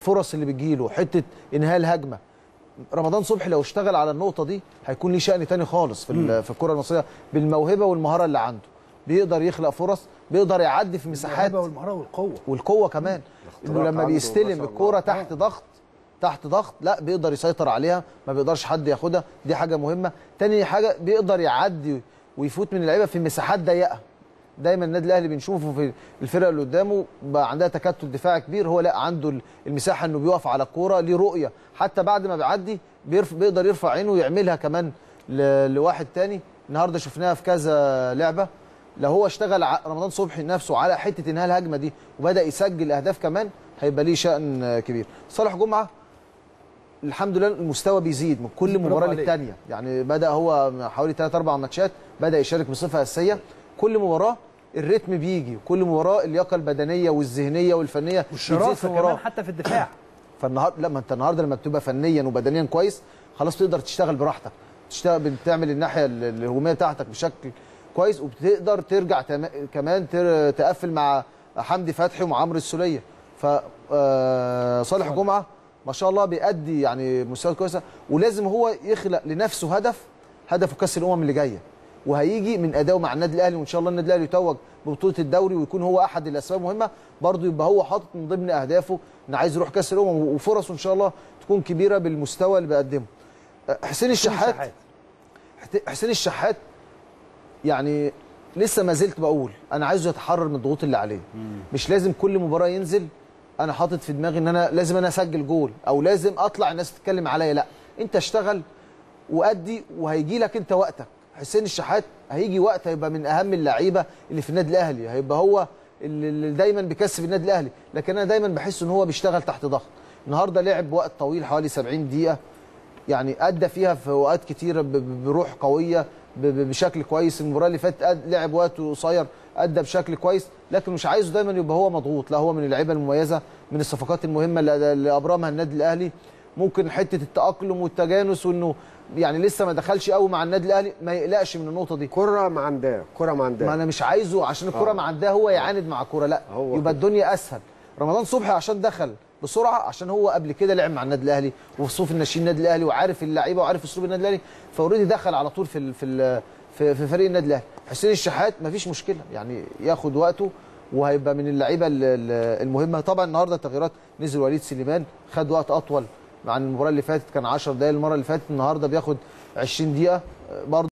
فرص اللي بتجيله حته انهاء الهجمه رمضان صبحي لو اشتغل على النقطه دي هيكون ليه شأن تاني خالص في ال- في الكره المصريه بالموهبه والمهاره اللي عنده بيقدر يخلق فرص بيقدر يعدي في مساحات الموهبه والمهاره والقوه والقوه كمان انه لما عنده ما بيستلم شاء الكوره الله. تحت ضغط تحت ضغط لا بيقدر يسيطر عليها ما بيقدرش حد ياخدها دي حاجه مهمه تاني حاجه بيقدر يعدي ويفوت من اللعيبه في مساحات ضيقه دايما النادي الاهلي بنشوفه في الفرق اللي قدامه بقى عندها تكتل دفاعي كبير هو لا عنده المساحه انه بيقف على الكوره ليه رؤيه حتى بعد ما بيعدي بيرف بيقدر يرفع عينه ويعملها كمان ل- لواحد تاني النهارده شفناها في كذا لعبه لو هو اشتغل ع- رمضان صبحي نفسه على حته انهاء الهجمه دي وبدا يسجل اهداف كمان هيبقى ليه شان كبير صالح جمعه الحمد لله المستوى بيزيد من كل برافو مباراه عليك. للثانيه يعني بدا هو من حوالي 3 4 ماتشات بدا يشارك بصفه اساسيه كل مباراه الريتم بيجي كل مباراه اللياقه البدنيه والذهنيه والفنيه بتزيد في والشراسه المباراة. كمان حتى في الدفاع فالنهارده لا ما انت النهارده لما بتبقى فنيا وبدنيا كويس خلاص تقدر تشتغل براحتك تشتغل بتعمل الناحيه ال- الهجوميه بتاعتك بشكل كويس وبتقدر ترجع تم- كمان تر- تقفل مع حمدي فتحي ومع عمرو السوليه ف آه، صالح جمعه ما شاء الله بيأدي يعني مستويات كويسه ولازم هو يخلق لنفسه هدف هدفه كاس الامم اللي جايه وهيجي من اداؤه مع النادي الاهلي وان شاء الله النادي الاهلي يتوج ببطوله الدوري ويكون هو احد الاسباب المهمه برضه يبقى هو حاطط من ضمن اهدافه ان عايز يروح كاس الامم وفرصه ان شاء الله تكون كبيره بالمستوى اللي بيقدمه حسين الشحات شحات. حسين الشحات يعني لسه ما زلت بقول انا عايزه يتحرر من الضغوط اللي عليه مش لازم كل مباراه ينزل انا حاطط في دماغي ان انا لازم انا اسجل جول او لازم اطلع الناس تتكلم عليا لا انت اشتغل وادي وهيجي لك انت وقتك حسين الشحات هيجي وقت هيبقى من اهم اللعيبه اللي في النادي الاهلي هيبقى هو اللي اللي دايما بيكسب النادي الاهلي لكن انا دايما بحس ان هو بيشتغل تحت ضغط النهارده لعب وقت طويل حوالي 70 دقيقه يعني ادى فيها في اوقات كتيره ب- ب- بروح قويه ب- ب- بشكل كويس المباراه اللي فاتت أد- لعب وقت قصير ادى بشكل كويس لكن مش عايزه دايما يبقى هو مضغوط لا هو من اللعيبه المميزه من الصفقات المهمه اللي اللي ابرمها النادي الاهلي ممكن حته التاقلم والتجانس وانه يعني لسه ما دخلش قوي مع النادي الاهلي ما يقلقش من النقطه دي كره ما عندها كره ما ما عندها انا مش عايزه عشان الكره آه. ما عندها هو يعاند مع الكره لا هو يبقى الدنيا اسهل رمضان صبحي عشان دخل بسرعه عشان هو قبل كده لعب مع النادي الاهلي وفي صفوف الناشئين النادي الاهلي وعارف اللعيبه وعارف اسلوب النادي الاهلي فاوريدي دخل على طول في ال في ال في, في فريق النادي الاهلي حسين الشحات مفيش مشكله يعني ياخد وقته وهيبقى من اللعيبه ال- ال- المهمه طبعا النهارده تغييرات نزل وليد سليمان خد وقت اطول عن المباراه اللي فاتت كان 10 دقائق المره اللي فاتت النهارده بياخد 20 دقيقه برضه